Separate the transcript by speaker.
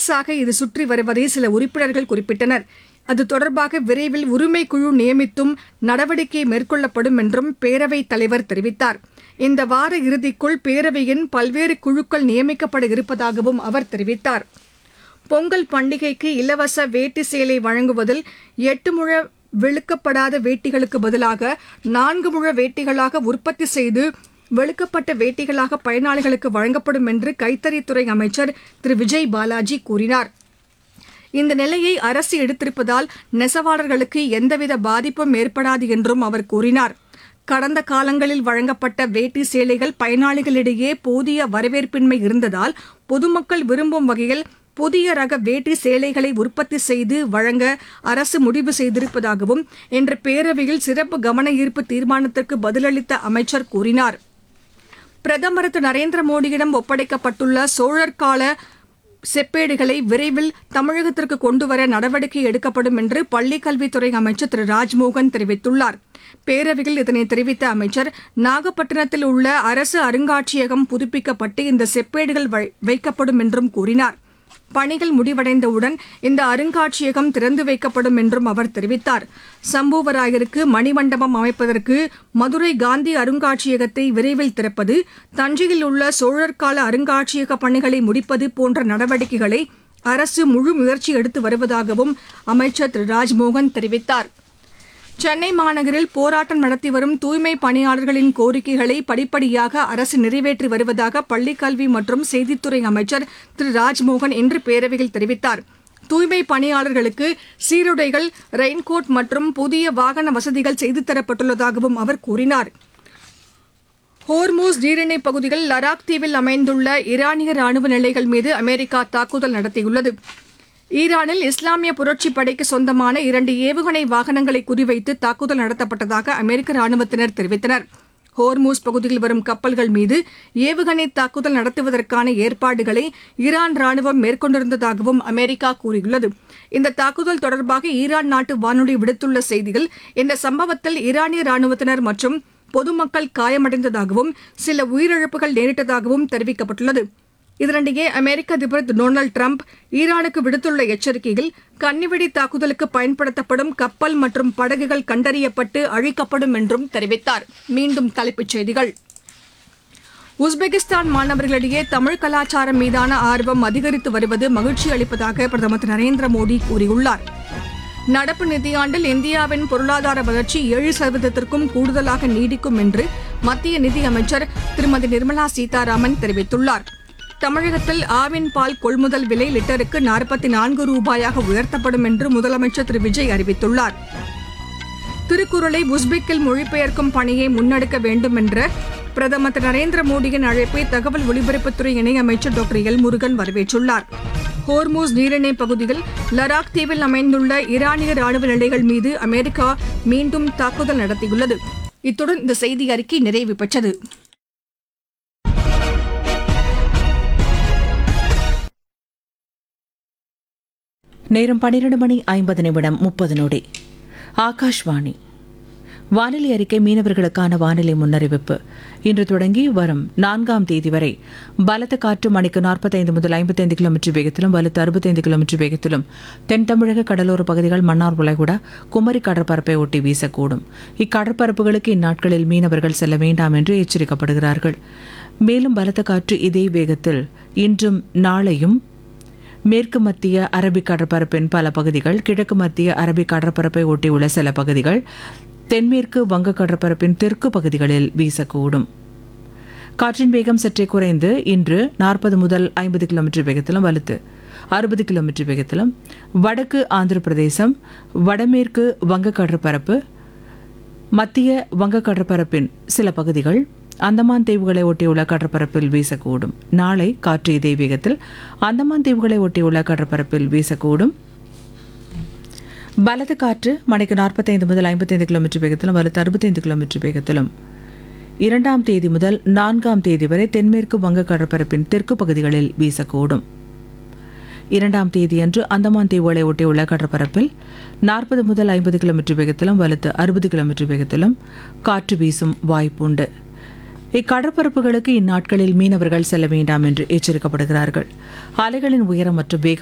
Speaker 1: வலசாக இது சுற்றி வருவதை சில உறுப்பினர்கள் குறிப்பிட்டனர் அது தொடர்பாக விரைவில் உரிமை குழு நியமித்தும் நடவடிக்கை மேற்கொள்ளப்படும் என்றும் பேரவைத் தலைவர் தெரிவித்தார் இந்த வார இறுதிக்குள் பேரவையின் பல்வேறு குழுக்கள் நியமிக்கப்பட இருப்பதாகவும் அவர் தெரிவித்தார் பொங்கல் பண்டிகைக்கு இலவச வேட்டி சேலை வழங்குவதில் எட்டு முழ வெளுக்கப்படாத வேட்டிகளுக்கு பதிலாக நான்கு முழ வேட்டிகளாக உற்பத்தி செய்து வெளுக்கப்பட்ட வேட்டிகளாக பயனாளிகளுக்கு வழங்கப்படும் என்று கைத்தறித்துறை அமைச்சர் திரு விஜய் பாலாஜி கூறினார் இந்த நிலையை அரசு எடுத்திருப்பதால் நெசவாளர்களுக்கு எந்தவித பாதிப்பும் ஏற்படாது என்றும் அவர் கூறினார் கடந்த காலங்களில் வழங்கப்பட்ட வேட்டி சேலைகள் பயனாளிகளிடையே போதிய வரவேற்பின்மை இருந்ததால் பொதுமக்கள் விரும்பும் வகையில் புதிய ரக வேட்டி சேலைகளை உற்பத்தி செய்து வழங்க அரசு முடிவு செய்திருப்பதாகவும் இன்று பேரவையில் சிறப்பு கவன ஈர்ப்பு தீர்மானத்திற்கு பதிலளித்த அமைச்சர் கூறினார் பிரதமர் திரு நரேந்திர மோடியிடம் ஒப்படைக்கப்பட்டுள்ள சோழர் கால செப்பேடுகளை விரைவில் தமிழகத்திற்கு கொண்டுவர நடவடிக்கை எடுக்கப்படும் என்று பள்ளிக் கல்வித்துறை அமைச்சர் திரு ராஜ்மோகன் தெரிவித்துள்ளார் பேரவையில் இதனை தெரிவித்த அமைச்சர் நாகப்பட்டினத்தில் உள்ள அரசு அருங்காட்சியகம் புதுப்பிக்கப்பட்டு இந்த செப்பேடுகள் வை- வைக்கப்படும் என்றும் கூறினார் பணிகள் முடிவடைந்தவுடன் இந்த அருங்காட்சியகம் திறந்து வைக்கப்படும் என்றும் அவர் தெரிவித்தார் சம்புவராயருக்கு மணிமண்டபம் அமைப்பதற்கு மதுரை காந்தி அருங்காட்சியகத்தை விரைவில் திறப்பது தஞ்சையில் உள்ள சோழர் கால அருங்காட்சியக பணிகளை முடிப்பது போன்ற நடவடிக்கைகளை அரசு முழு முயற்சி எடுத்து வருவதாகவும் அமைச்சர் திரு ராஜ்மோகன் தெரிவித்தார் சென்னை மாநகரில் போராட்டம் நடத்தி வரும் தூய்மை பணியாளர்களின் கோரிக்கைகளை படிப்படியாக அரசு நிறைவேற்றி வருவதாக பள்ளிக் கல்வி மற்றும் செய்தித்துறை அமைச்சர் திரு ராஜ்மோகன் இன்று பேரவையில் தெரிவித்தார் தூய்மை பணியாளர்களுக்கு சீருடைகள் ரெயின்கோட் மற்றும் புதிய வாகன வசதிகள் செய்து தரப்பட்டுள்ளதாகவும் அவர் கூறினார் ஹோர்மூஸ் நீரிணை பகுதியில் லடாக் தீவில் அமைந்துள்ள ஈரானிய ராணுவ நிலைகள் மீது அமெரிக்கா தாக்குதல் நடத்தியுள்ளது ஈரானில் இஸ்லாமிய புரட்சிப் படைக்கு சொந்தமான இரண்டு ஏவுகணை வாகனங்களை குறிவைத்து தாக்குதல் நடத்தப்பட்டதாக அமெரிக்க ராணுவத்தினர் தெரிவித்தனர் ஹோர்மூஸ் பகுதியில் வரும் கப்பல்கள் மீது ஏவுகணை தாக்குதல் நடத்துவதற்கான ஏற்பாடுகளை ஈரான் ராணுவம் மேற்கொண்டிருந்ததாகவும் அமெரிக்கா கூறியுள்ளது இந்த தாக்குதல் தொடர்பாக ஈரான் நாட்டு வானொலி விடுத்துள்ள செய்தியில் இந்த சம்பவத்தில் ஈரானிய ராணுவத்தினர் மற்றும் பொதுமக்கள் காயமடைந்ததாகவும் சில உயிரிழப்புகள் நேரிட்டதாகவும் தெரிவிக்கப்பட்டுள்ளது இதனிடையே அமெரிக்க அதிபர் திரு டொனால்டு டிரம்ப் ஈரானுக்கு விடுத்துள்ள எச்சரிக்கையில் கன்னிவெடி தாக்குதலுக்கு பயன்படுத்தப்படும் கப்பல் மற்றும் படகுகள் கண்டறியப்பட்டு அழிக்கப்படும் என்றும் தெரிவித்தார் மீண்டும் தலைப்புச் செய்திகள் உஸ்பெகிஸ்தான் மாணவர்களிடையே தமிழ் கலாச்சாரம் மீதான ஆர்வம் அதிகரித்து வருவது மகிழ்ச்சி அளிப்பதாக பிரதமர் திரு நரேந்திர மோடி கூறியுள்ளார் நடப்பு நிதியாண்டில் இந்தியாவின் பொருளாதார வளர்ச்சி ஏழு சதவீதத்திற்கும் கூடுதலாக நீடிக்கும் என்று மத்திய நிதியமைச்சர் திருமதி நிர்மலா சீதாராமன் தெரிவித்துள்ளார் தமிழகத்தில் ஆவின் பால் கொள்முதல் விலை லிட்டருக்கு நாற்பத்தி நான்கு ரூபாயாக உயர்த்தப்படும் என்று முதலமைச்சர் திரு விஜய் அறிவித்துள்ளார் திருக்குறளை உஸ்பெக்கில் மொழிபெயர்க்கும் பணியை முன்னெடுக்க வேண்டும் என்ற பிரதமர் திரு நரேந்திர மோடியின் அழைப்பை தகவல் ஒலிபரப்புத்துறை இணையமைச்சர் டாக்டர் எல் முருகன் வரவேற்றுள்ளார் ஹோர்மூஸ் நீரிணை பகுதியில் லடாக் தீவில் அமைந்துள்ள ஈரானிய ராணுவ நிலைகள் மீது அமெரிக்கா மீண்டும் தாக்குதல் நடத்தியுள்ளது இத்துடன் இந்த செய்தி அறிக்கை நிறைவு பெற்றது
Speaker 2: நேரம் பன்னிரண்டு மணி ஐம்பது நிமிடம் முப்பது நொடி ஆகாஷ்வாணி வானிலை அறிக்கை மீனவர்களுக்கான வானிலை முன்னறிவிப்பு இன்று தொடங்கி வரும் நான்காம் தேதி வரை பலத்த காற்று மணிக்கு நாற்பத்தைந்து முதல் ஐம்பத்தைந்து கிலோமீட்டர் வேகத்திலும் வலுத்து அறுபத்தைந்து கிலோமீட்டர் வேகத்திலும் தென் தமிழக கடலோர பகுதிகள் மன்னார் உலகுடா குமரி கடற்பரப்பை ஒட்டி வீசக்கூடும் இக்கடற்பரப்புகளுக்கு இந்நாட்களில் மீனவர்கள் செல்ல வேண்டாம் என்று எச்சரிக்கப்படுகிறார்கள் மேலும் பலத்த காற்று இதே வேகத்தில் இன்றும் நாளையும் மேற்கு மத்திய அரபிக் கடற்பரப்பின் பல பகுதிகள் கிழக்கு மத்திய அரபிக் கடற்பரப்பை ஒட்டியுள்ள சில பகுதிகள் தென்மேற்கு வங்க கடற்பரப்பின் தெற்கு பகுதிகளில் வீசக்கூடும் காற்றின் வேகம் சற்றே குறைந்து இன்று நாற்பது முதல் ஐம்பது கிலோமீட்டர் வேகத்திலும் வலுத்து அறுபது கிலோமீட்டர் வேகத்திலும் வடக்கு ஆந்திர பிரதேசம் வடமேற்கு வங்க கடற்பரப்பு மத்திய வங்க கடற்பரப்பின் சில பகுதிகள் அந்தமான் தீவுகளை ஒட்டியுள்ள கடற்பரப்பில் வீசக்கூடும் நாளை காற்று இதே வேகத்தில் அந்தமான் தீவுகளை ஒட்டியுள்ள கடற்பரப்பில் வீசக்கூடும் பலத்த காற்று மணிக்கு நாற்பத்தைந்து முதல் ஐம்பத்தைந்து கிலோமீட்டர் வேகத்திலும் வலுத்து அறுபத்தைந்து கிலோமீட்டர் வேகத்திலும் இரண்டாம் தேதி முதல் நான்காம் தேதி வரை தென்மேற்கு வங்க கடற்பரப்பின் தெற்கு பகுதிகளில் வீசக்கூடும் இரண்டாம் தேதியன்று அந்தமான் தீவுகளை ஒட்டியுள்ள கடற்பரப்பில் நாற்பது முதல் ஐம்பது கிலோமீட்டர் வேகத்திலும் வலுத்து அறுபது கிலோமீட்டர் வேகத்திலும் காற்று வீசும் வாய்ப்புண்டு இக்கடற்பரப்புகளுக்கு இந்நாட்களில் மீனவர்கள் செல்ல வேண்டாம் என்று எச்சரிக்கப்படுகிறார்கள் அலைகளின் உயரம் மற்றும் வேகம்